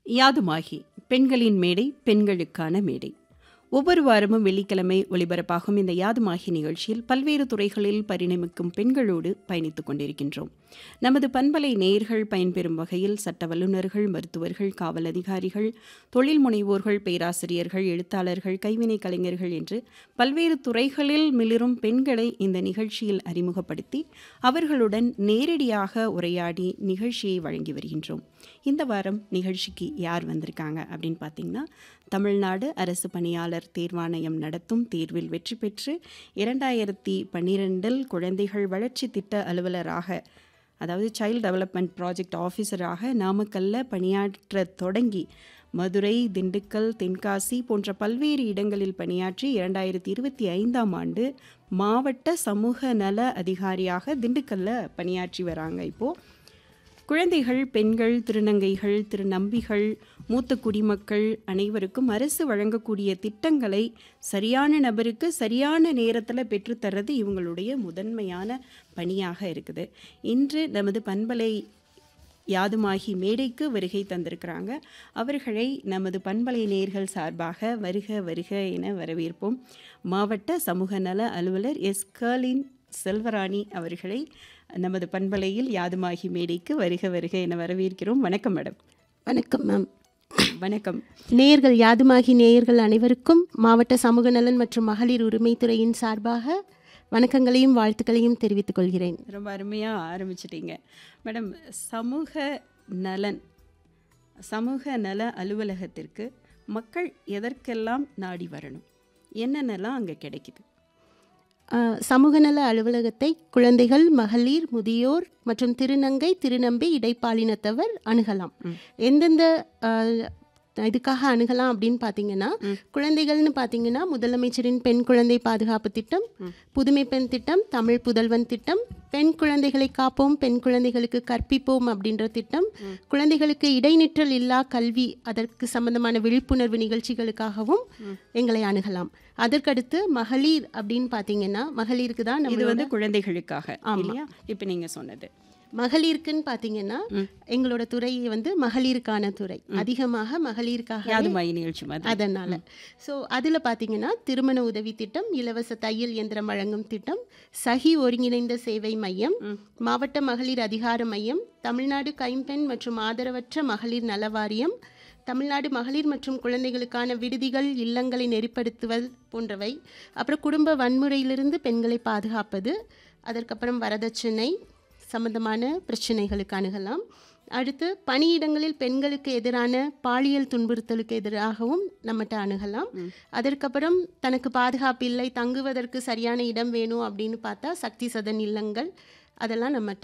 யாதுமாகி பெண்களின் மேடை பெண்களுக்கான மேடை ஒவ்வொரு வாரமும் வெள்ளிக்கிழமை ஒளிபரப்பாகும் இந்த யாதுமாகி நிகழ்ச்சியில் பல்வேறு துறைகளில் பரிணமிக்கும் பெண்களோடு பயணித்துக் கொண்டிருக்கின்றோம் நமது பண்பலை நேயர்கள் பயன்பெறும் வகையில் சட்ட வல்லுநர்கள் மருத்துவர்கள் காவல் அதிகாரிகள் தொழில் முனைவோர்கள் பேராசிரியர்கள் எழுத்தாளர்கள் கைவினை கலைஞர்கள் என்று பல்வேறு துறைகளில் மிளிரும் பெண்களை இந்த நிகழ்ச்சியில் அறிமுகப்படுத்தி அவர்களுடன் நேரடியாக உரையாடி நிகழ்ச்சியை வழங்கி வருகின்றோம் இந்த வாரம் நிகழ்ச்சிக்கு யார் வந்திருக்காங்க அப்படின்னு பார்த்தீங்கன்னா தமிழ்நாடு அரசு பணியாளர் தேர்வாணையம் நடத்தும் தேர்வில் வெற்றி பெற்று இரண்டாயிரத்தி பன்னிரெண்டில் குழந்தைகள் வளர்ச்சி திட்ட அலுவலராக அதாவது சைல்டு டெவலப்மெண்ட் ப்ராஜெக்ட் ஆஃபீஸராக நாமக்கல்ல பணியாற்ற தொடங்கி மதுரை திண்டுக்கல் தென்காசி போன்ற பல்வேறு இடங்களில் பணியாற்றி இரண்டாயிரத்தி இருபத்தி ஐந்தாம் ஆண்டு மாவட்ட சமூக நல அதிகாரியாக திண்டுக்கல்ல பணியாற்றி வராங்க இப்போது குழந்தைகள் பெண்கள் திருநங்கைகள் திருநம்பிகள் மூத்த குடிமக்கள் அனைவருக்கும் அரசு வழங்கக்கூடிய திட்டங்களை சரியான நபருக்கு சரியான நேரத்தில் பெற்றுத்தர்றது இவங்களுடைய முதன்மையான பணியாக இருக்குது இன்று நமது பண்பலை யாதுமாகி மேடைக்கு வருகை தந்திருக்கிறாங்க அவர்களை நமது பண்பலை நேர்கள் சார்பாக வருக வருக என வரவேற்போம் மாவட்ட சமூக நல அலுவலர் எஸ் கர்லின் செல்வராணி அவர்களை நமது பண்பலையில் யாதுமாகி மேடைக்கு வருக வருக என வரவேற்கிறோம் வணக்கம் மேடம் வணக்கம் மேம் வணக்கம் நேயர்கள் யாதுமாகி நேயர்கள் அனைவருக்கும் மாவட்ட சமூக நலன் மற்றும் மகளிர் உரிமைத்துறையின் சார்பாக வணக்கங்களையும் வாழ்த்துக்களையும் தெரிவித்துக் கொள்கிறேன் ரொம்ப அருமையாக ஆரம்பிச்சிட்டீங்க மேடம் சமூக நலன் சமூக நல அலுவலகத்திற்கு மக்கள் எதற்கெல்லாம் நாடி வரணும் என்னென்னலாம் அங்கே கிடைக்குது ஆஹ், சமூக நல அலுவலகத்தை குழந்தைகள் மகளிர் முதியோர் மற்றும் திருநங்கை திருநம்பி இடைப்பாலினத்தவர் அணுகலாம் எந்தெந்த ஆஹ், இதுக்காக அணுகலாம் அப்படின்னு பார்த்தீங்கன்னா குழந்தைகள்னு பார்த்தீங்கன்னா முதலமைச்சரின் பெண் குழந்தை பாதுகாப்பு திட்டம் புதுமை பெண் திட்டம் தமிழ் புதல்வன் திட்டம் பெண் குழந்தைகளை காப்போம் பெண் குழந்தைகளுக்கு கற்பிப்போம் அப்படின்ற திட்டம் குழந்தைகளுக்கு இடைநிற்றல் இல்லா கல்வி அதற்கு சம்பந்தமான விழிப்புணர்வு நிகழ்ச்சிகளுக்காகவும் எங்களை அணுகலாம் அதற்கடுத்து மகளிர் அப்படின்னு பார்த்தீங்கன்னா மகளிருக்கு தான் இது நம்ம வந்து குழந்தைகளுக்காக இல்லையா இப்போ நீங்கள் சொன்னது மகளிருக்குன்னு பார்த்தீங்கன்னா எங்களோட துறை வந்து மகளிருக்கான துறை அதிகமாக மகளிருக்காக யாதுமாயி நிகழ்ச்சி மாதிரி அதனால ஸோ அதில் பார்த்தீங்கன்னா திருமண உதவி திட்டம் இலவச தையல் இயந்திரம் வழங்கும் திட்டம் சகி ஒருங்கிணைந்த சேவை மையம் மாவட்ட மகளிர் அதிகார மையம் தமிழ்நாடு கைம்பெண் மற்றும் ஆதரவற்ற மகளிர் நல வாரியம் தமிழ்நாடு மகளிர் மற்றும் குழந்தைகளுக்கான விடுதிகள் இல்லங்களை நெறிப்படுத்துதல் போன்றவை அப்புறம் குடும்ப வன்முறையிலிருந்து பெண்களை பாதுகாப்பது அதற்கப்புறம் வரதட்சணை சம்பந்தமான பிரச்சனைகளுக்கு அணுகலாம் அடுத்து பணியிடங்களில் பெண்களுக்கு எதிரான பாலியல் துன்புறுத்தலுக்கு எதிராகவும் நம்மகிட்ட அணுகலாம் அதற்கப்புறம் தனக்கு பாதுகாப்பு இல்லை தங்குவதற்கு சரியான இடம் வேணும் அப்படின்னு பார்த்தா சக்தி சதன் இல்லங்கள் அதெல்லாம் நம்மகிட்ட